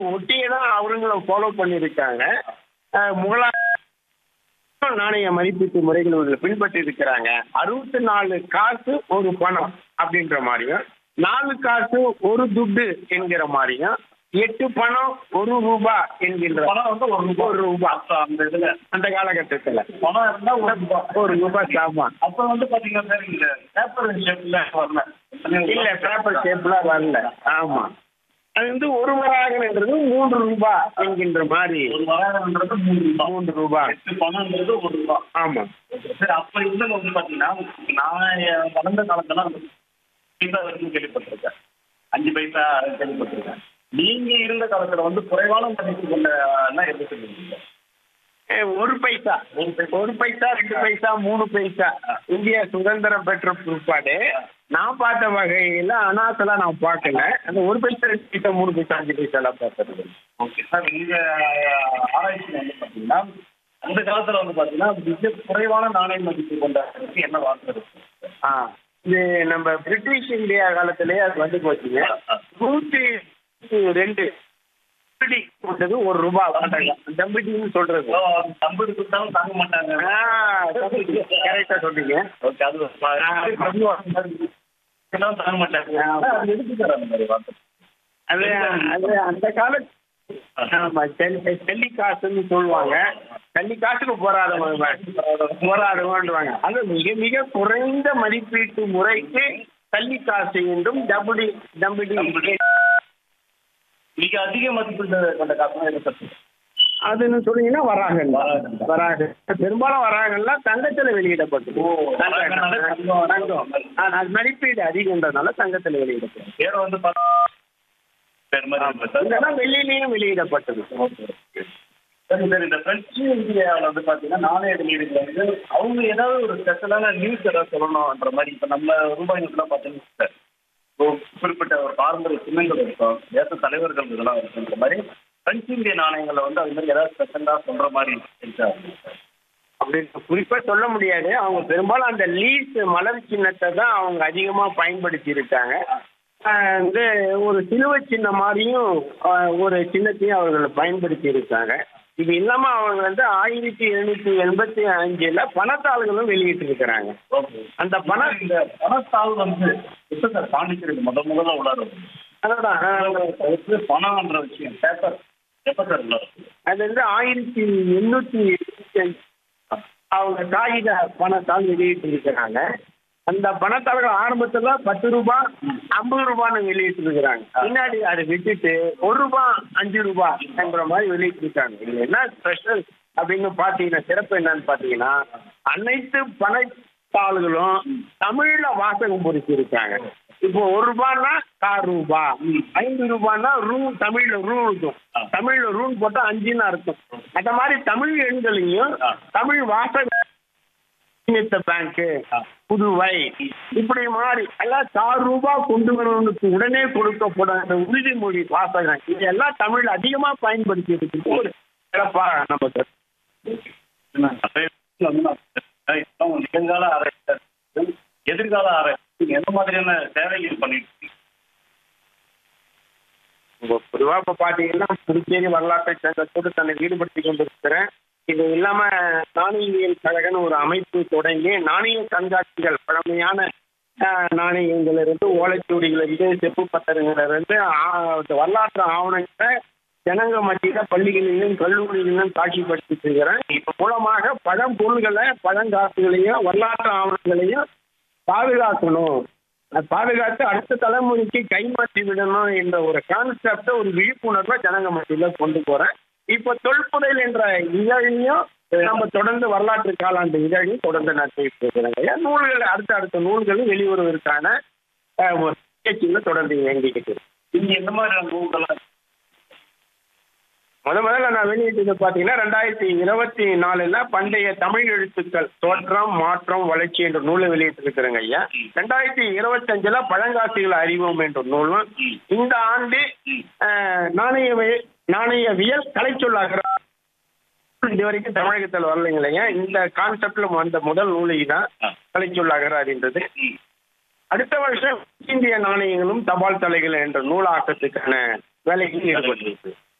ஒட்டியே தான் அவங்களும் ஃபாலோ பண்ணியிருக்காங்க அஹ், முகலாய நாணய மதிப்பீட்டு முறைகள் ஒன்று பின்பற்றி இருக்கிறாங்க அறுபத்தி நாலு காசு ஒரு பணம் அப்படின்ற மாதிரியும் நாலு காசு ஒரு துட்டு என்கிற மாதிரியும் எட்டு பணம் ஒரு ரூபா என்கின்ற பணம் வந்து ஒரு ரூபாய் ஒரு ரூபா அப்ப அந்த இதுல அந்த காலகட்டத்துல பணம் இருந்தா ஒரு ரூபாய் ஒரு ரூபாய் சாமா அப்ப வந்து பாத்தீங்கன்னா சார் இந்த பேப்பர் ஷேப்ல வரல இல்ல பேப்பர் ஷேப்ல வரல ஆமா அது வந்து ஒரு வராகன்றது மூன்று ரூபாய் என்கின்ற மாதிரி ஒரு வராகன்றது மூணு ரூபாய் மூன்று ரூபாய் எட்டு பணம்ன்றது ஒரு ரூபாய் ஆமா சரி அப்ப இருந்தது வந்து பாத்தீங்கன்னா நான் என் வளர்ந்த காலத்துல வந்து பைசா வரைக்கும் கேள்விப்பட்டிருக்கேன் அஞ்சு பைசா கேள்விப்பட்டிருக்கேன் நீங்க இருந்த காலத்துல வந்து குறைவான மதிப்பு கொண்ட எல்லாம் எப்படி சொல்லுவீங்க ஏ, ஒரு பைசா ஒரு பைசா ரெண்டு பைசா மூணு பைசா இந்தியா சுதந்திரம் பெற்ற பிற்பாடு நான் பார்த்த வகையில அனாசலா நான் பார்க்கல அந்த ஒரு பைசா ரெண்டு பைசா மூணு பைசா அஞ்சு பைசா எல்லாம் பார்த்தது ஓகே சார் நீங்க ஆராய்ச்சி வந்து பாத்தீங்கன்னா அந்த காலத்துல வந்து பாத்தீங்கன்னா மிக குறைவான நாணய மதிப்பு கொண்ட என்ன வார்த்தை இருக்கு ஆ இது நம்ம பிரிட்டிஷ் இந்தியா காலத்திலேயே அது வந்து போச்சுங்க நூற்றி ரெண்டு தம்பி கொண்டது ஒரு ரூபாய் தம்பிடின்னு சொல்றது தம்பு கொடுத்தாலும் தாங்க மாட்டாங்க கரெக்டா சொன்னீங்க ஓகே அது எல்லாம் தாங்க மாட்டாங்க அது எதுக்கு சார் அந்த மாதிரி வார்த்தை அது அது அந்த கால ஆமா செல்லி செல்லி காசுன்னு சொல்லுவாங்க செல்லி காசுக்கு போராடுவாங்க போராடுவான்வாங்க அது மிக மிக குறைந்த மதிப்பீட்டு முறைக்கு தள்ளி காசு என்றும் டபுடி டபுடி மிக அதிக மதிப்பு கொண்ட காசு என்ன சார் அதுன்னு சொன்னீங்கன்னா வராங்க வராகன். வராங்க பெரும்பாலும் வராங்கலாம் தங்கத்துல வெளியிடப்பட்டது ஓ, வராகன்னாலே தங்கம். தங்கம் ஆனா, அது மதிப்பீடு அதிகன்றதுனால தங்கத்துல வெளியிடப்பட்டது பேர் வந்து பார்த்தா பேர் மாதிரி இருக்கு சார் இல்லைன்னா வெள்ளியிலையும் வெளியிடப்பட்டது சரி சார் இந்த பிரெஞ்சு இந்தியாவில் வந்து பார்த்தீங்கன்னா நாணய வெளியீடுகள் வந்து அவங்க ஏதாவது ஒரு ஸ்பெஷலான நியூஸ் ஏதாவது சொல்லணும்ன்ற மாதிரி இப்போ நம்ம ரூபாய் நோட்டுலாம் பார்த்தீங்கன்னா சார் இப்போ குறிப்பிட்ட ஒரு பாரம்பரிய சின்னங்கள் இருக்கும் தேச தலைவர்கள் இதெல்லாம் இருக்குன்ற மாதிரி பிரெஞ்சு இந்திய நாணயங்களை வந்து அது மாதிரி ஏதாவது ஸ்பெஷலாக சொல்கிற மாதிரி இருக்கா அப்படின்னு குறிப்பா சொல்ல முடியாது அவங்க பெரும்பாலும் அந்த லீஸ் மலர் சின்னத்தை தான் அவங்க அதிகமா பயன்படுத்தி இருக்காங்க ஆஹ் வந்து ஒரு சிலுவை சின்ன மாதிரியும் ஆஹ் ஒரு சின்னத்தையும் அவர்கள் பயன்படுத்தி இருக்காங்க இது இல்லாம அவங்க வந்து ஆயிரத்தி எழுநூத்தி எண்பத்தி அஞ்சுல பணத்தாள்களும் வெளியிட்டு இருக்கிறாங்க ஓகே அந்த பணம் இந்த பணத்தாள் வந்து எப்போ சார் பாண்டிச்சேரி முத முதல்ல உள்ளார அதான் வந்து பணம்ன்ற விஷயம் பேப்பர் எப்போ சார் உள்ளார அது வந்து ஆயிரத்தி எண்ணூத்தி எழுபத்தி அஞ்சு அவங்க காகித பணத்தால் வெளியிட்டு இருக்கிறாங்க அந்த பணத்தாள்கள் ஆரம்பத்துல பத்து ரூபாய் ஐம்பது ரூபான்னு வெளியிட்டு இருக்கிறாங்க பின்னாடி அதை விட்டுட்டு ஒரு ரூபாய் அஞ்சு ரூபாய் என்ற மாதிரி வெளியிட்டு இருக்காங்க இதுல என்ன ஸ்பெஷல் அப்படின்னு பாத்தீங்கன்னா சிறப்பு என்னன்னு பாத்தீங்கன்னா அனைத்து பணத்தாள்களும் தமிழ்ல வாசகம் பொறிச்சு இருக்காங்க இப்போ ஒரு ரூபான்னா கார் ரூபா ஐந்து ரூபான்னா ரூ தமிழ்ல ரூ இருக்கும் தமிழ்ல ரூன் போட்டா அஞ்சுன்னு அர்த்தம் அந்த மாதிரி தமிழ் எண்களையும் தமிழ் வாசக நிமித்த பேங்க் புதுவை இப்படி மாறி எல்லாம் கார் ரூபா கொண்டு வரவனுக்கு உடனே கொடுக்கப்படும் அந்த உறுதிமொழி வாசகம் இது எல்லாம் தமிழ் அதிகமா பயன்படுத்தி இருக்கு ஒரு சிறப்பா நம்ம சார் நிகழ்கால ஆராய்ச்சி எதிர்கால ஆராய்ச்சி எந்த மாதிரியான சேவைகள் பண்ணிட்டு இருக்கீங்க? இப்போ பொதுவா இப்ப பாத்தீங்கன்னா புதுச்சேரி வரலாற்றை சங்கத்தோடு தன்னை ஈடுபடுத்தி கொண்டிருக்கிறேன் இது இல்லாம நாணயவியல் கழகம்னு ஒரு அமைப்பு தொடங்கி நாணய கண்காட்சிகள் பழமையான ஆஹ், நாணயங்களிலிருந்து ஓலைச்சுவடிகளிலிருந்து செப்பு பத்திரங்களிலிருந்து ஆ- வரலாற்று ஆவணங்களை ஜனங்க மத்தியில பள்ளிகளிலும் கல்லூரிகளிலும் காட்சிப்படுத்திட்டு இருக்கிறேன் இப்ப மூலமாக பழம்பொருள்களை பழங்காசுகளையும் வரலாற்று ஆவணங்களையும் பாதுகாக்கணும் அது பாதுகாத்து அடுத்த தலைமுறைக்கு கைமாற்றி விடணும் என்ற ஒரு கான்செப்டை ஒரு விழிப்புணர்வை ஜனங்க மத்தியில கொண்டு போறேன் இப்ப தொல்புதையல் என்ற இதழையும் நம்ம தொடர்ந்து வரலாற்று காலாண்டு இதழையும் தொடர்ந்து நடத்திட்டு இருக்கிறாங்க நூல்கள் அடுத்த அடுத்த நூல்களும் வெளிவருவதற்கான அஹ், ஒரு முயற்சிகளை தொடர்ந்து இயங்கிக்கிட்டு இருக்கு. நீங்க எந்த மாதிரியான நூல்கள்லாம் முத முதல்ல நான் வெளியிட்டது பார்த்தீங்கன்னா ரெண்டாயிரத்தி இருபத்தி நாலுல பண்டைய தமிழ் எழுத்துக்கள் தோற்றம் மாற்றம் வளர்ச்சி என்ற நூலை வெளியிட்டிருக்கிறேங்க ஐயா ரெண்டாயிரத்தி இருபத்தஞ்சுல பழங்காசிகள் அறிவோம் என்ற நூலும் இந்த ஆண்டு அஹ், நாணயவியல் நாணயவியல் கலைச்சொல்லாகிற இது வரைக்கும் தமிழகத்தில் வரலைங்க ஐயா இந்த கான்செப்ட்ல வந்த முதல் நூலை தான் கலைச்சொல்லாகிறார்ன்றது அடுத்த வருஷம் இந்திய நாணயங்களும் தபால் தலைகள் என்ற நூலாக்கத்துக்கான வேலையில் ஈடுபட்டிருக்கு